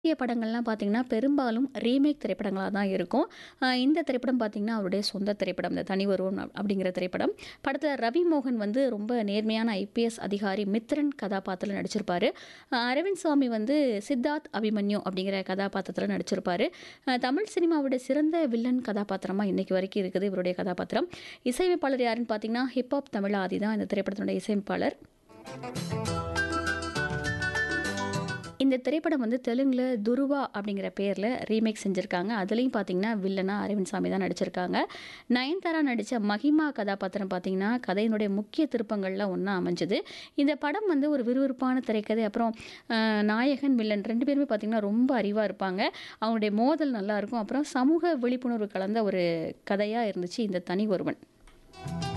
இந்திய படங்கள்லாம் பார்த்தீங்கன்னா, பெரும்பாலும் ரீமேக் திரைப்படங்களா தான் இருக்கும். அ இந்த திரைப்படம் பார்த்தீங்கன்னா, அவருடைய சொந்த திரைப்படம். இந்த தனி ஒருவன் அப் அப்படிங்கிற திரைப்படம். படத்தில ரவி மோகன் வந்து ரொம்ப நேர்மையான ஐபிஎஸ் அதிகாரி மித்ரன் கதாபாத்திரத்தில நடிச்சிருப்பாரு. அ அரவிந்த் சாமி வந்து சித்தார்த் அபிமன்யு அப்படிங்கிற கதாபாத்திரத்தில நடிச்சிருப்பாரு. அ தமிழ் சினிமாவுடைய சிறந்த வில்லன் கதாபாத்திரமா இன்னைக்கு வரைக்கும் இருக்குது இவருடைய கதாபாத்திரம். இசையமைப்பாளர் யாருன்னு பார்த்தீங்கன்னா, ஹிப்ஹாப் தமிழாதி தான் இந்த திரைப்படத்தினுடைய இசையமைப்பாளர். இந்த திரைப்படம் வந்து தெலுங்குல துருவா அப்படிங்கிற பேர்ல ரீமேக் செஞ்சிருக்காங்க. அதுலயும் பார்த்தீங்கன்னா, வில்லனா அரவிந்த் சாமி தான் நடிச்சிருக்காங்க. நயன்தாரா நடிச்ச மஹிமா கதாபாத்திரம் பார்த்தீங்கன்னா, கதையினுடைய முக்கிய திருப்பங்கள்ல ஒண்ணா அமைஞ்சது. இந்த படம் வந்து ஒரு விறுவிறுப்பான திரைக்கதை. அப்புறம் அ நாயகன், வில்லன் 2 பேருமே பார்த்தீங்கன்னா, ரொம்ப அறிவா இருப்பாங்க. அவங்களுடைய மோதல் நல்லாயிருக்கும். அப்புறம் சமூக விழிப்புணர்வு கலந்த ஒரு கதையா இருந்துச்சு இந்த தனி ஒருவன்.